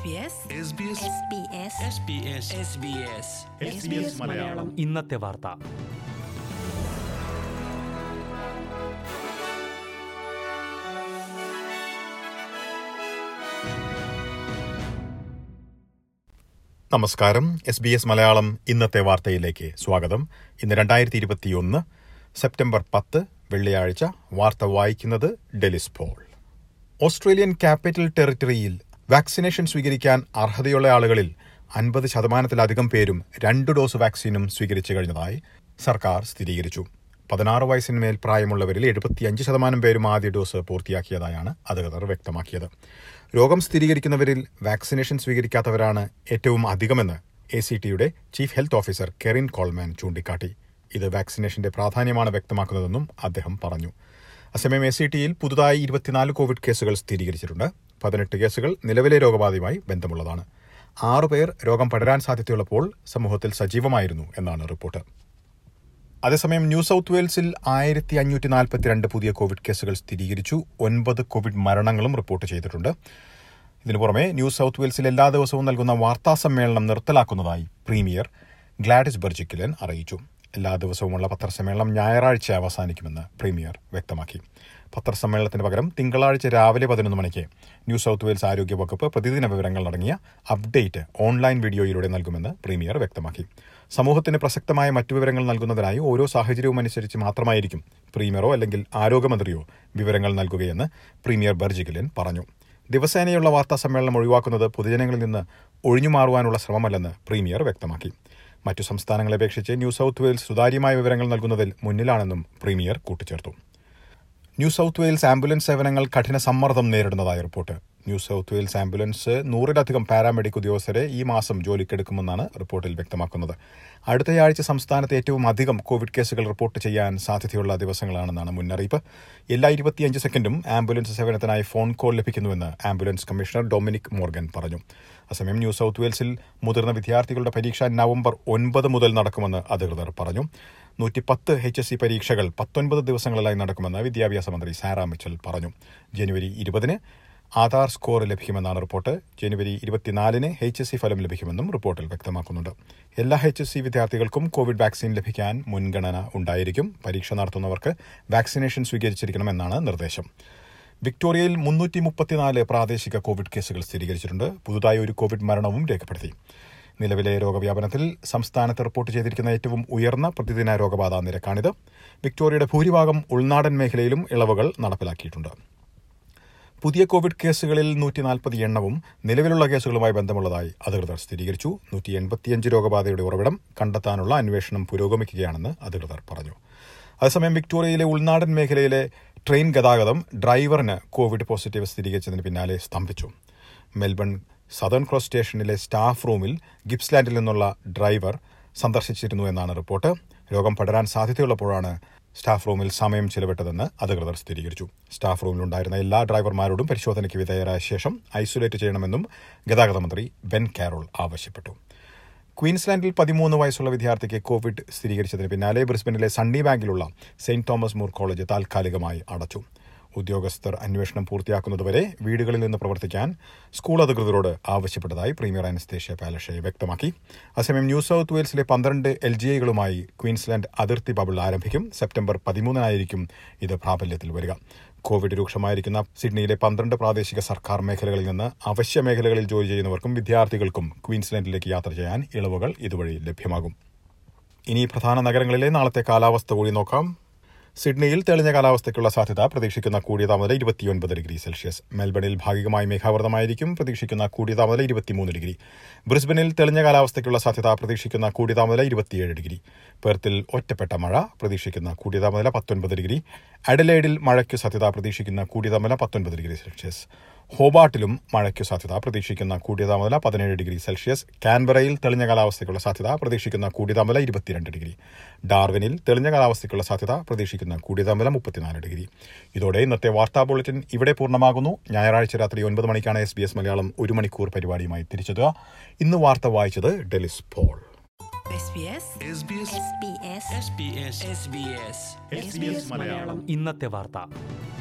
മലയാളം ഇന്നത്തെ വാർത്ത നമസ്കാരം എസ് ബി എസ് മലയാളം ഇന്നത്തെ വാർത്തയിലേക്ക് സ്വാഗതം ഇന്ന് രണ്ടായിരത്തി ഇരുപത്തിയൊന്ന് സെപ്റ്റംബർ പത്ത് വെള്ളിയാഴ്ച വാർത്ത വായിക്കുന്നത് ഡെലിസ് പോൾ ഓസ്ട്രേലിയൻ ക്യാപിറ്റൽ ടെറിട്ടറിയിൽ വാക്സിനേഷൻ സ്വീകരിക്കാൻ അർഹതയുള്ള ആളുകളിൽ അൻപത് ശതമാനത്തിലധികം പേരും രണ്ട് ഡോസ് വാക്സിനും സ്വീകരിച്ചു കഴിഞ്ഞതായി സർക്കാർ സ്ഥിരീകരിച്ചു പതിനാറ് വയസ്സിന് പ്രായമുള്ളവരിൽ എഴുപത്തിയഞ്ച് ശതമാനം പേരും ആദ്യ ഡോസ് പൂർത്തിയാക്കിയതായാണ് അധികൃതർ വ്യക്തമാക്കിയത് രോഗം സ്ഥിരീകരിക്കുന്നവരിൽ വാക്സിനേഷൻ സ്വീകരിക്കാത്തവരാണ് ഏറ്റവും അധികമെന്ന് എ സി ടിയുടെ chief health officer Kerryn Coleman ചൂണ്ടിക്കാട്ടി ഇത് വാക്സിനേഷന്റെ പ്രാധാന്യമാണ് വ്യക്തമാക്കുന്നതെന്നും അദ്ദേഹം പറഞ്ഞു അസമയം എ സി ടിയിൽ പുതുതായി ഇരുപത്തിനാല് കോവിഡ് കേസുകൾ സ്ഥിരീകരിച്ചിട്ടുണ്ട് പതിനെട്ട് കേസുകൾ നിലവിലെ രോഗബാധയുമായി ബന്ധമുള്ളതാണ് ആറു പേർ രോഗം പടരാൻ സാധ്യതയുള്ളപ്പോൾ സമൂഹത്തിൽ സജീവമായിരുന്നു എന്നാണ് റിപ്പോർട്ട് അതേസമയം ന്യൂ സൌത്ത് വെയിൽസിൽ ആയിരത്തി അഞ്ഞൂറ്റി നാൽപ്പത്തിരണ്ട് പുതിയ കോവിഡ് കേസുകൾ സ്ഥിരീകരിച്ചു ഒൻപത് കോവിഡ് മരണങ്ങളും റിപ്പോർട്ട് ചെയ്തിട്ടുണ്ട് ഇതിനു പുറമെ ന്യൂ സൌത്ത് വെയിൽസിൽ എല്ലാ ദിവസവും നൽകുന്ന വാർത്താ സമ്മേളനം നിർത്തലാക്കുന്നതായി പ്രീമിയർ ഗ്ലാഡിസ് ബെർജിക്കിലൻ അറിയിച്ചു എല്ലാ ദിവസവുമുള്ള പത്രസമ്മേളനം ഞായറാഴ്ച അവസാനിക്കുമെന്ന് പ്രീമിയർ വ്യക്തമാക്കി പത്രസമ്മേളനത്തിന് പകരം തിങ്കളാഴ്ച രാവിലെ പതിനൊന്ന് മണിക്ക് ന്യൂ സൌത്ത് വെയിൽസ് ആരോഗ്യ വകുപ്പ് പ്രതിദിന വിവരങ്ങൾ അടങ്ങിയ അപ്ഡേറ്റ് ഓൺലൈൻ വീഡിയോയിലൂടെ നൽകുമെന്ന് പ്രീമിയർ വ്യക്തമാക്കി സമൂഹത്തിന് പ്രസക്തമായ മറ്റു വിവരങ്ങൾ നൽകുന്നതിനായി ഓരോ സാഹചര്യവും അനുസരിച്ച് മാത്രമായിരിക്കും പ്രീമിയറോ അല്ലെങ്കിൽ ആരോഗ്യമന്ത്രിയോ വിവരങ്ങൾ നൽകുകയെന്ന് പ്രീമിയർ ബർജിഗിലൻ പറഞ്ഞു ദിവസേനയുള്ള വാർത്താ സമ്മേളനം ഒഴിവാക്കുന്നത് പൊതുജനങ്ങളിൽ നിന്ന് ഒഴിഞ്ഞുമാറുവാനുള്ള ശ്രമമല്ലെന്ന് പ്രീമിയർ വ്യക്തമാക്കി മറ്റു സംസ്ഥാനങ്ങളെ അപേക്ഷിച്ച് ന്യൂ സൌത്ത് വെയിൽസ് സുതാര്യമായ വിവരങ്ങൾ നൽകുന്നതിൽ മുന്നിലാണെന്നും പ്രീമിയർ കൂട്ടിച്ചേർത്തു ന്യൂ സൌത്ത് വെയിൽസ് ആംബുലൻസ് സേവനങ്ങൾ കഠിന സമ്മർദ്ദം നേരിടുന്നതായി report New South Wales ambulance നൂറിലധികം പാരാമെഡിക് ഉദ്യോഗസ്ഥരെ ഈ മാസം ജോലിക്കെടുക്കുമെന്നാണ് റിപ്പോർട്ടിൽ വ്യക്തമാക്കുന്നത് അടുത്തയാഴ്ച സംസ്ഥാനത്ത് ഏറ്റവും അധികം കോവിഡ് കേസുകൾ റിപ്പോർട്ട് ചെയ്യാൻ സാധ്യതയുള്ള ദിവസങ്ങളാണെന്നാണ് മുന്നറിയിപ്പ് എല്ലാ ഇരുപത്തിയഞ്ച് സെക്കൻഡും ആംബുലൻസ് സേവനത്തിനായി ഫോൺ കോൾ ലഭിക്കുന്നുവെന്ന് ആംബുലൻസ് കമ്മീഷണർ ഡൊമിനിക് മോർഗൻ പറഞ്ഞു അസമയം ന്യൂ സൌത്ത് വെയിൽസിൽ മുതിർന്ന വിദ്യാർത്ഥികളുടെ പരീക്ഷ നവംബർ ഒൻപത് മുതൽ നടക്കുമെന്ന് അധികൃതർ പറഞ്ഞു നൂറ്റിപ്പത്ത് എച്ച് എസ് സി പരീക്ഷകൾ പത്തൊൻപത് ദിവസങ്ങളിലായി നടക്കുമെന്ന് വിദ്യാഭ്യാസ മന്ത്രി സാറാ മിച്ചൽ പറഞ്ഞു ജനുവരി ഇരുപതിന് ആധാർ സ്കോർ ലഭിക്കുമെന്നാണ് റിപ്പോർട്ട് ജനുവരി ഇരുപത്തിനാലിന് എച്ച് എസ് സി ഫലം ലഭിക്കുമെന്നും റിപ്പോർട്ടിൽ വ്യക്തമാക്കുന്നുണ്ട് എല്ലാ എച്ച് എസ് സി വിദ്യാർത്ഥികൾക്കും കോവിഡ് വാക്സിൻ ലഭിക്കാൻ മുൻഗണന ഉണ്ടായിരിക്കും പരീക്ഷ നടത്തുന്നവർക്ക് വാക്സിനേഷൻ സ്വീകരിച്ചിരിക്കണമെന്നാണ് നിർദ്ദേശം വിക്ടോറിയയിൽ മുന്നൂറ്റി മുപ്പത്തിനാല് പ്രാദേശിക കോവിഡ് കേസുകൾ സ്ഥിരീകരിച്ചിട്ടുണ്ട് പുതുതായി ഒരു കോവിഡ് മരണവും രേഖപ്പെടുത്തി നിലവിലെ രോഗവ്യാപനത്തിൽ സംസ്ഥാനത്ത് റിപ്പോർട്ട് ചെയ്തിരിക്കുന്ന ഏറ്റവും ഉയർന്ന പ്രതിദിന രോഗബാധ നിരക്കാണിത് വിക്ടോറിയയുടെ ഭൂരിഭാഗം ഉൾനാടൻ മേഖലയിലും ഇളവുകൾ നടപ്പിലാക്കിയിട്ടുണ്ട് പുതിയ കോവിഡ് കേസുകളിൽ നൂറ്റി നാൽപ്പത് എണ്ണവും നിലവിലുള്ള കേസുകളുമായി ബന്ധമുള്ളതായി അധികൃതർ സ്ഥിരീകരിച്ചു നൂറ്റി എൺപത്തിയഞ്ച് രോഗബാധയുടെ ഉറവിടം കണ്ടെത്താനുള്ള അന്വേഷണം പുരോഗമിക്കുകയാണെന്ന് അധികൃതർ പറഞ്ഞു അതേസമയം വിക്ടോറിയയിലെ ഉൾനാടൻ മേഖലയിലെ ട്രെയിൻ ഗതാഗതം ഡ്രൈവറിന് കോവിഡ് പോസിറ്റീവ് സ്ഥിരീകരിച്ചതിന് പിന്നാലെ സ്തംഭിച്ചു മെൽബൺ സദേൺ ക്രോസ് സ്റ്റേഷനിലെ സ്റ്റാഫ് റൂമിൽ ഗിപ്സ്ലാൻഡിൽ നിന്നുള്ള ഡ്രൈവർ സന്ദർശിച്ചിരുന്നു എന്നാണ് റിപ്പോർട്ട് രോഗം പടരാൻ സാധ്യതയുള്ളപ്പോഴാണ് സ്റ്റാഫ് റൂമിൽ സമയം ചെലവിട്ടതെന്ന് അധികൃതർ സ്ഥിരീകരിച്ചു സ്റ്റാഫ് റൂമിലുണ്ടായിരുന്ന എല്ലാ ഡ്രൈവർമാരോടും പരിശോധനയ്ക്ക് വിധേയരായ ശേഷം ഐസൊലേറ്റ് ചെയ്യണമെന്നും ഗതാഗത മന്ത്രി ബെൻ കാരോൾ ആവശ്യപ്പെട്ടു ക്വീൻസ്ലാൻഡിൽ പതിമൂന്ന് വയസ്സുള്ള വിദ്യാർത്ഥിക്ക് കോവിഡ് സ്ഥിരീകരിച്ചതിന് പിന്നാലെ ബ്രിസ്ബനിലെ സണ്ണി ബാങ്കിലുള്ള സെയിന്റ് തോമസ് മൂർ കോളേജ് താൽക്കാലികമായി അടച്ചു ഉദ്യോഗസ്ഥർ അന്വേഷണം പൂർത്തിയാക്കുന്നതുവരെ വീടുകളിൽ നിന്ന് പ്രവർത്തിക്കാൻ സ്കൂൾ അധികൃതരോട് ആവശ്യപ്പെട്ടതായി പ്രീമിയർ അനസ്തേഷ്യ പാലഷെ വ്യക്തമാക്കി അസമയം ന്യൂ സൌത്ത് വെയിൽസിലെ പന്ത്രണ്ട് എൽ ജി ഐകളുമായി ക്വീൻസ്ലാൻഡ് അതിർത്തി ബബിൾ ആരംഭിക്കും സെപ്റ്റംബർ പതിമൂന്നിനായിരിക്കും ഇത് പ്രാബല്യത്തിൽ വരിക കോവിഡ് രൂക്ഷമായിരിക്കുന്ന സിഡ്നിയിലെ പന്ത്രണ്ട് പ്രാദേശിക സർക്കാർ മേഖലകളിൽ നിന്ന് അവശ്യ മേഖലകളിൽ ജോലി ചെയ്യുന്നവർക്കും വിദ്യാർത്ഥികൾക്കും ക്വീൻസ്ലാൻഡിലേക്ക് യാത്ര ചെയ്യാൻ ഇളവുകൾ ഇതുവഴി ലഭ്യമാകും ഇനി പ്രധാന നഗരങ്ങളിലെ നാളത്തെ കാലാവസ്ഥ കൂടി നോക്കാം സിഡ്നിയിൽ തെളിഞ്ഞ കാലാവസ്ഥയ്ക്കുള്ള സാധ്യത പ്രതീക്ഷിക്കുന്ന കൂടിയ താപനില ഇരുപത്തിയൊൻപത് ഡിഗ്രി സെൽഷ്യസ് മെൽബണിൽ ഭാഗികമായി മേഘാവൃതമായിരിക്കും പ്രതീക്ഷിക്കുന്ന കൂടിയ താപനില ഇരുപത്തിമൂന്ന് ഡിഗ്രി ബ്രിസ്ബനിൽ തെളിഞ്ഞ കാലാവസ്ഥയ്ക്കുള്ള സാധ്യത പ്രതീക്ഷിക്കുന്ന കൂടിയ താപനില ഇരുപത്തിയേഴ് ഡിഗ്രി പെർത്തിൽ ഒറ്റപ്പെട്ട മഴ പ്രതീക്ഷിക്കുന്ന കൂടിയ താപനില പത്തൊൻപത് ഡിഗ്രി അഡലൈഡിൽ മഴയ്ക്കു സാധ്യത പ്രതീക്ഷിക്കുന്ന കൂടിയ താപനില പത്തൊൻപത് ഡിഗ്രി സെൽഷ്യസ് ഹോബാട്ടിലും മഴയ്ക്കു സാധ്യത പ്രതീക്ഷിക്കുന്ന കൂടിയ താപനില പതിനേഴ് ഡിഗ്രി സെൽഷ്യസ് കാൻബറയിൽ തെളിഞ്ഞ കാലാവസ്ഥയ്ക്കുള്ള സാധ്യത പ്രതീക്ഷിക്കുന്ന കൂടിയ താപനില ഇരുപത്തിരണ്ട് ഡിഗ്രി ഡാർവിനിൽ തെളിഞ്ഞ കാലാവസ്ഥയ്ക്കുള്ള സാധ്യത പ്രതീക്ഷിക്കുന്ന കൂടിയ താപനില മുപ്പത്തിനാല് ഡിഗ്രി ഇതോടെ ഇന്നത്തെ വാർത്താ ബുള്ളറ്റിൻ ഇവിടെ പൂർണ്ണമാകുന്നു ഞായറാഴ്ച രാത്രി ഒൻപത് മണിക്കാണ് എസ് ബി എസ് മലയാളം ഒരു മണിക്കൂർ പരിപാടിയുമായി തിരിച്ചെത്തുക ഇന്ന് വാർത്ത വായിച്ചത് ഡെലിസ് പോൾ ഇന്നത്തെ വാർത്ത